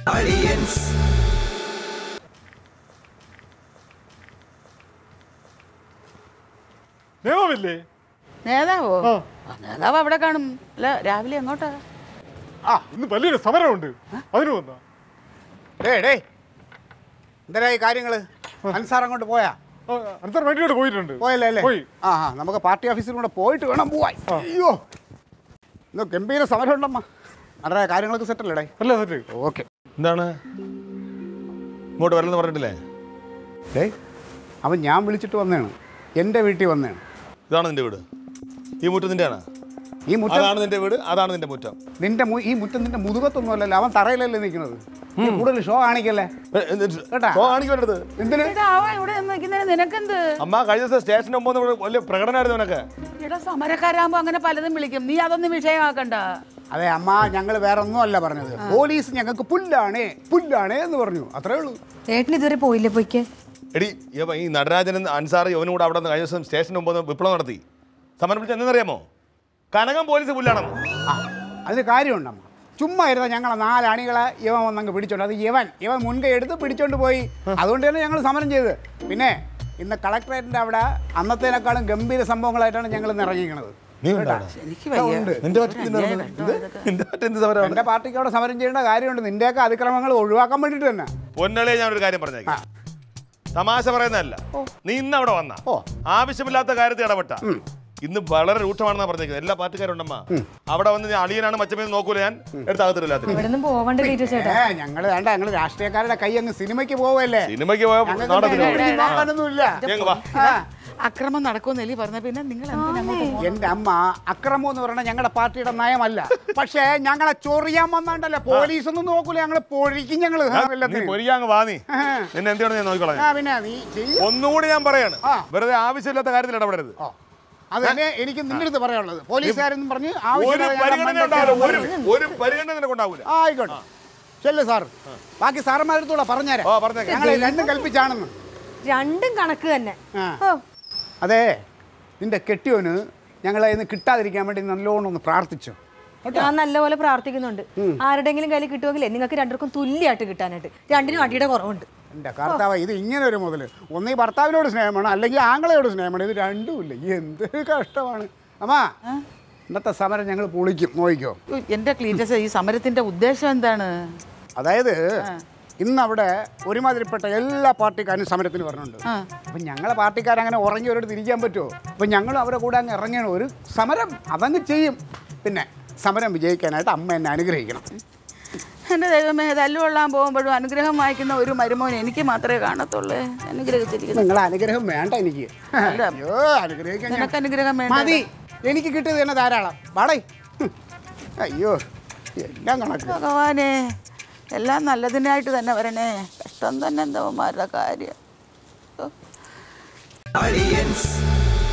നിയമമില്ലേ നേതാവോ ആ. ആ, നേതാവ് അവിടെ കാണും അല്ല രാവിലെ എങ്ങോട്ടാ ആ ഇന്ന് വലിയൊരു സമരമുണ്ട് അതിന് വന്ന ഡേ ഡേ എന്തരായി കാര്യങ്ങള് അൻസാർ അങ്ങോട്ട് പോയാ അൻസാർ വേണ്ടിയോട് പോയിട്ടുണ്ട് പോയല്ലേ അല്ലേ പോയി ആ ആ നമുക്ക് പാർട്ടി ഓഫീസിൽ കൂടെ പോയിട്ട് വേണം പോവാൻ അയ്യോ ഇന്ന് ഗംഭീര സമരം ഉണ്ടമ്മ അവരുടെ കാര്യങ്ങളൊക്കെ സെറ്റ് അല്ലേ അല്ല സെറ്റ് ഓക്കെ എന്താണ് ഇങ്ങോട്ട് വരലെന്ന് പറഞ്ഞിട്ടില്ലേ ഡേ അവൻ ഞാൻ വിളിച്ചിട്ട് വന്നതാണ് എൻ്റെ വീട്ടിൽ വന്നതാണ് ഇതാണ് നിന്റെ വീട് ഈ മുറ്റം നിന്റെയാണ് ഈ മുറ്റം അതാണ് നിന്റെ വീട് അതാണ് നിന്റെ മുറ്റം നിന്റെ മു- ഈ മുറ്റം നിന്റെ മുതുകത്തൊന്നും അല്ലല്ലോ അവൻ തറയിലല്ലേ നിൽക്കുന്നത് നീ കൂടുതൽ ഷോ കാണിക്കല്ലേ ഏ, എന്നിട്ട് കേട്ടാ? ഷോ കാണിക്കാൻ വേണ്ടത് എന്തിന് എടാ, അവൻ ഇവിടെ നിൽക്കുന്നതിന് നിനക്കെന്ത് അമ്മ കഴിഞ്ഞ ദിവസം സ്റ്റേഷന് മുമ്പ് ഇവിടെ വലിയ പ്രകടനമായിരുന്നു നിനക്ക് ഇവിടെ സമരക്കാരാകുമ്പോ അങ്ങനെ പലതും വിളിക്കും നീ അതൊന്നും വിഷയമാക്കണ്ട അതെ അമ്മ ഞങ്ങൾ വേറെ ഒന്നും അല്ല പറഞ്ഞത് പോലീസ് ഞങ്ങൾക്ക് പുല്ലാണേ പുല്ലാണേ എന്ന് പറഞ്ഞു അത്രേ ഉള്ളൂ ഏട്ടൻ ഇതുവരെ പോയില്ലേ പൊയ്ക്ക് എടി ഇവ ഈ നടരാജനും അൻസാർ യവനും കൂടെ അവിടെ നിന്ന് കഴിഞ്ഞ ദിവസം സ്റ്റേഷന് മുമ്പ് ഒന്ന് വിപ്ലവം നടത്തി സമരം വിളിച്ച് എന്തെന്നറിയാമോ കനകം പോലീസ് പുല്ലാണെന്ന് ആ അതിന് കാര്യമുണ്ടമ്മ ചുമ്മാ ഇരുന്ന ഞങ്ങളെ നാലണികളെ ഇവൻ വന്നങ്ങ് പിടിച്ചോണ്ട് അത് ഇവൻ ഇവൻ മുൻകൈ എടുത്ത് പിടിച്ചോണ്ട് പോയി അതുകൊണ്ട് തന്നെ ഞങ്ങൾ സമരം ചെയ്ത് പിന്നെ ഇന്ന് കളക്ടറേറ്റിന്റെ അവിടെ അന്നത്തേനേക്കാളും ഗംഭീര സംഭവങ്ങളായിട്ടാണ് ഞങ്ങൾ ഇന്ന് ഇറങ്ങിയിരിക്കുന്നത് നീ ഉണ്ടോ അവിടെ? എനിക്ക് വയ്യ ഉണ്ട്. നിന്റെ പറ്റി എന്ത് നടന്നത്? എന്ത്? നിന്റെ പറ്റി എന്ത് സമരമാണ് എന്റെ പാർട്ടിക്ക് അവിടെ സമരം ചെയ്യേണ്ട കാര്യമുണ്ട് നിന്റെയൊക്കെ അതിക്രമങ്ങൾ ഒഴിവാക്കാൻ വേണ്ടിയിട്ട് തന്നെ പൊന്നളെ ഞാൻ ഒരു കാര്യം പറഞ്ഞേക്കാം തമാശ പറയുന്നതല്ല നീ ഇന്ന് അവിടെ വന്ന ഓ. ആവശ്യമില്ലാത്ത കാര്യത്തിൽ ഇടപെട്ട ഇന്ന് വളരെ രൂക്ഷമാണെന്നാ പറഞ്ഞേക്കുന്നത് എല്ലാ പാർട്ടിക്കാരുണ്ടമ്മ അവിടെ വന്ന് ഞാൻ അളിയനാണ് മച്ചമേന്ന് നോക്കൂല ഞാൻ എടുത്താകത്തില്ല ഇവിടെ നിന്ന് പോവണ്ട ടീച്ചർ ചേട്ടാ ഏ ഞങ്ങൾ വേണ്ട ഞങ്ങൾ രാഷ്ട്രീയക്കാരുടെ കൈ അങ്ങ് സിനിമയ്ക്ക് പോവല്ലേ സിനിമയ്ക്ക് പോയ ഞങ്ങൾക്ക് നാടകത്തിന് ഇവിടെ പോകും. നോക്കാനൊന്നുമില്ല ഞങ്ങ് വാ. ആ. അക്രമം നടക്കുമെന്ന് എലി പറഞ്ഞ പിന്നെ നിങ്ങൾ എന്തിനാ അങ്ങോട്ട് പോകുന്നത്? എന്റെ അമ്മ അക്രമം എന്ന് പറയുന്നത് ഞങ്ങളുടെ പാർട്ടിയുടെ നയമല്ല പക്ഷേ ഞങ്ങളെ ചൊറിയാൻ വന്നാണ്ടല്ലോ പോലീസ് ഒന്നും നോക്കൂല ഞങ്ങള് പൊഴിക്കും ഞങ്ങള് നീ എല്ലാത്തിനും. പൊരിയാങ് വാ നീ ആ. നിന്നെ എന്താണ് ഞാൻ നോക്കിക്കോളാം ആ പിന്നെ നീ ചെയ്യ്. ഒന്നുകൂടി ഞാൻ പറയാണ് ആ. വെറുതെ ആവശ്യമില്ലാത്ത കാര്യത്തിൽ ഇടപെടരുത് ഓ. അത് തന്നെ എനിക്ക് നിന്റെ അടുത്ത് പറയാനുള്ളത് പോലീസുകാരെന്ന് പറഞ്ഞ് ഒരു ആവശ്യമില്ലാതെ ഞങ്ങളെ പരിഗണന മണ്ടയ്ക്ക് ഉണ്ടാവില്ല ഒരു ഇറങ്ങരുത്. ഒരു പരിഗണന നിനക്കുണ്ടാവൂല ആ, ആയിക്കോട്ടെ ചെല്ലു സാർ ബാക്കി സാറന്മാരടുത്തൂടെ പറഞ്ഞുതരാം ഓ, പറഞ്ഞേക്കാം. ഞങ്ങൾ രണ്ടും കൽപ്പിച്ചാണെന്ന് രണ്ടും കണക്ക് തന്നെ ആ. ഓ അതെ നിന്റെ കെട്ടിയോന് ഞങ്ങളെ ഇന്ന് കിട്ടാതിരിക്കാൻ വേണ്ടി നല്ലോണം ഒന്ന് പ്രാർത്ഥിച്ചു ഞാൻ നല്ലപോലെ പ്രാർത്ഥിക്കുന്നുണ്ട് ആരുടെങ്കിലും കയ്യിൽ കിട്ടുമെങ്കിലേ നിങ്ങൾക്ക് രണ്ടുപേർക്കും തുല്യമായിട്ട് കിട്ടാനായിട്ട് രണ്ടിനും അടിയുടെ കുറവുണ്ട് എൻ്റെ കർത്താവ് ഇത് ഇങ്ങനെ ഒരു മുതൽ ഒന്നീ ഭർത്താവിനോട് സ്നേഹമാണ് അല്ലെങ്കിൽ ആങ്ങളയോട് സ്നേഹമാണ് ഇത് രണ്ടുമില്ല എന്ത് കഷ്ടമാണ് അമ്മാ ഇന്നത്തെ സമരം ഞങ്ങൾ പൊളിക്കും നോക്കിക്കോ ഉയ്, എന്റെ ക്ലീറ്റസ് ഈ സമരത്തിന്റെ ഉദ്ദേശം എന്താണ് അതായത് ഇന്ന് അവിടെ ഒരുമാതിരിപ്പെട്ട എല്ലാ പാർട്ടിക്കാരും സമരത്തിന് പറഞ്ഞിട്ടുണ്ട് ആ. അപ്പം ഞങ്ങളെ പാർട്ടിക്കാരങ്ങനെ ഉറങ്ങി ഒരിടത്ത് ഇരിക്കാൻ പറ്റുമോ അപ്പം ഞങ്ങളും അവരെ കൂടെ അങ്ങ് ഇറങ്ങണം ഒരു സമരം അതങ്ങ് ചെയ്യും പിന്നെ സമരം വിജയിക്കാനായിട്ട് അമ്മ എന്നെ അനുഗ്രഹിക്കണം എന്റെ ദൈവമേ തല്ലുകൊള്ളാൻ പോകുമ്പോഴും അനുഗ്രഹം വായിക്കുന്ന ഒരു മരുമോൻ എനിക്ക് മാത്രമേ കാണത്തുള്ളൂ അനുഗ്രഹിച്ചിരിക്കുന്നു നിങ്ങളെ അനുഗ്രഹം വേണ്ട എനിക്ക് അയ്യോ അനുഗ്രഹിക്കാൻ ഞാൻ- നിനക്ക് അനുഗ്രഹം വേണ്ട മതി എനിക്ക് കിട്ടിയത് തന്നെ ധാരാളം വാടേ അയ്യോ എല്ലാം കണക്ക് ഭഗവാനെ എല്ലാം നല്ലതിനായിട്ട് തന്നെ വരണേ കഷ്ടം തന്നെ എന്തവന്മാരുടെ കാര്യം ഓ.